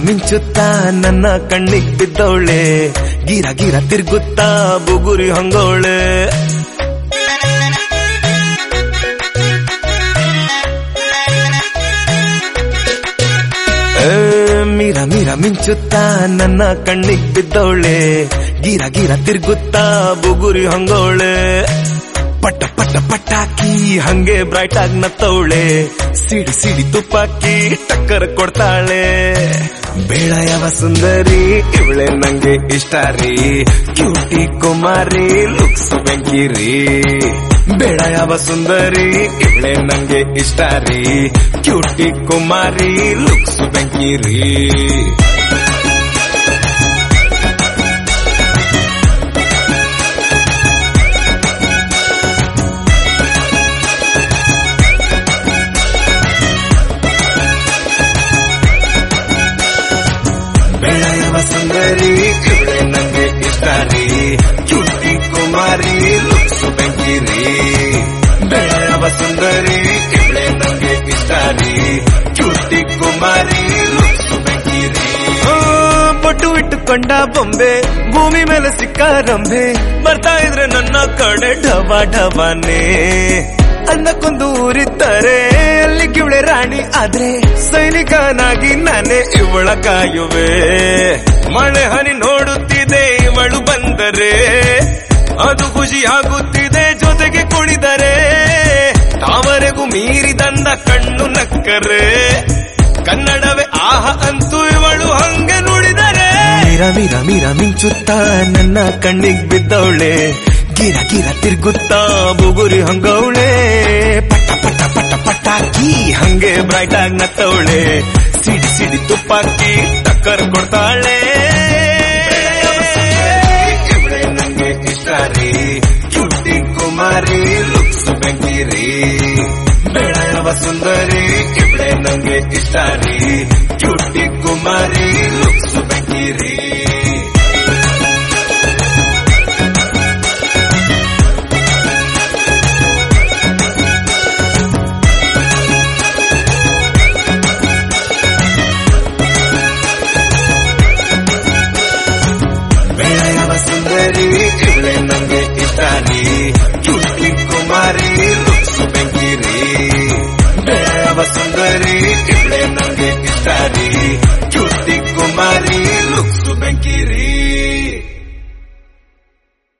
ಮಿಂಚುತ್ತಾ ನನ್ನ ಕಣ್ಣಿಗ್ ಬಿದ್ದವಳೆ ಗಿರ ಗಿರ ತಿರ್ಗುತ್ತಾ ಬುಗುರಿ ಹಂಗೋಳೆ ಏ, ಮೀರ ಮೀರ ಮಿಂಚುತ್ತಾ ನನ್ನ ಕಣ್ಣಿಗ್ ಬಿದ್ದವಳೆ ಗಿರ ಗಿರ ತಿರ್ಗುತ್ತಾ ಬುಗುರಿ ಹಂಗೋಳೆ ಪಟ್ಟ ಪಟ್ಟ ಪಟಾಕಿ ಹಂಗೆ ಬ್ರೈಟ್ ಆಗಿ ನತ್ತವಳೆ ಸಿಡಿ ಸಿಡಿ ತುಪ್ಪಾಕಿ ಟಕ್ಕರ್ ಕೊಡ್ತಾಳೆ ಬೇಡ ಯಾವ ಸುಂದರಿ ಇವಳೆ ನಂಗೆ ಇಷ್ಟ ರೀ ಕ್ಯೂಟಿ ಕುಮಾರಿ ಲುಕ್ಸ್ ಬೆಂಕಿರಿ ಬೇಡ ಯಾವ ಸುಂದರಿ ಇವಳೆ ನಂಗೆ ಇಷ್ಟ ರೀ ಕ್ಯೂಟಿ ಕುಮಾರಿ ಲುಕ್ಸ್ ಬೆಂಕಿರಿ ಬೆಳೆಯವ ಸುಂದರಿ ಇವಳೆ ನಂಗೆ ಇಷ್ಟ ರೀ ಕ್ಯೂಟಿ ಕುಮಾರಿ ಲುಕ್ಸ್ ಬೆಂಕಿರಿ ಬೆಳೆಯವ ಸುಂದರಿ ಇವಳೆ ನಂಗೆ ಇಷ್ಟ ರೀ ಕ್ಯೂಟಿ ಕುಮಾರಿ ಲುಕ್ಸ್ ಬೆಂಕಿರಿ ಬೊಟ್ಟು ಇಟ್ಟುಕೊಂಡ ಬೊಂಬೆ ಭೂಮಿ ಮೇಲೆ ಸಿಕ್ಕ ರಂಬೆ ಬರ್ತಾ ಇದ್ರೆ ನನ್ನ ಕಡೆ ಢವ ಢವನೇ ಅನ್ನಕ್ಕೊಂದು ಊರಿದ್ದರೆ ಅಲ್ಲಿ ಕಿವಳೆ ರಾಣಿ ಆದ್ರೆ ಸೈನಿಕನಾಗಿ ನಾನೇ ಇವಳ ಕಾಯುವೆ ಮಳೆ ಹನಿ ನೋಡುತ್ತಿದೆ ಇವಳು ಬಂದರೆ ಅದು ಖುಷಿ ಆಗುತ್ತಿದೆ ಜೊತೆಗೆ ಕುಣಿದರೆ ತಾವರೆಗೂ ಮೀರಿದಂದ ಕಣ್ಣು ನಕ್ಕರೆ ಕನ್ನಡವೇ ಆಹ ಅಂತೂ ಇವಳು ಹಂಗೆ ನುಡಿದರೆ ಮೀರ ಮೀರ ಮೀರ ಮಿಂಚುತ್ತಾ ನನ್ನ ಕಣ್ಣಿಗ್ ಬಿದ್ದವಳೆ ಗಿರ ಗಿರ ತಿರ್ಗುತ್ತಾ ಬುಗುರಿ ಹಂಗವಳೆ ಪಟ್ಟ ಪಟ್ಟ ಪಟ್ಟ ಪಟಾಕಿ ಹಂಗೆ ಬ್ರೈಟ್ ಆಗಿ ನತ್ತವಳೆ ಸಿಡಿ ಸಿಡಿ ತುಪ್ಪಾಕಿ ಟಕ್ಕರ್ ಕೊಡ್ತಾಳೆ ಇವಳೆ ನಂಗೆ ಇಷ್ಟ ರೀ ಕ್ಯೂಟಿ ಕುಮಾರಿ ಲುಕ್ಸ್ ಬೆಂಕಿರಿ ಬೇಡ ಯಾವ ಸುಂದರಿ ಇವಳೆ ನಂಗೆ ಇಷ್ಟ ರೀ ಕ್ಯೂಟಿ ಕುಮಾರಿ ಲುಕ್ಸ್ ಬೆಂಕಿರಿ ಬೆಳೆಯವ ಸುಂದರಿ ಇವಳೆ ನಂಗೆ ಇಷ್ಟ ರೀ ಕ್ಯೂಟಿ ಕುಮಾರಿ ಲುಕ್ಸ್ ಬೆಂಕಿರಿ ಬೆಳೆಯವ ಸುಂದರಿ ಇವಳೆ ನಂಗೆ ಇಷ್ಟ ರೀ ಕ್ಯೂಟಿ ಕುಮಾರಿ ಲುಕ್ಸ್ ಬೆಂಕಿರಿ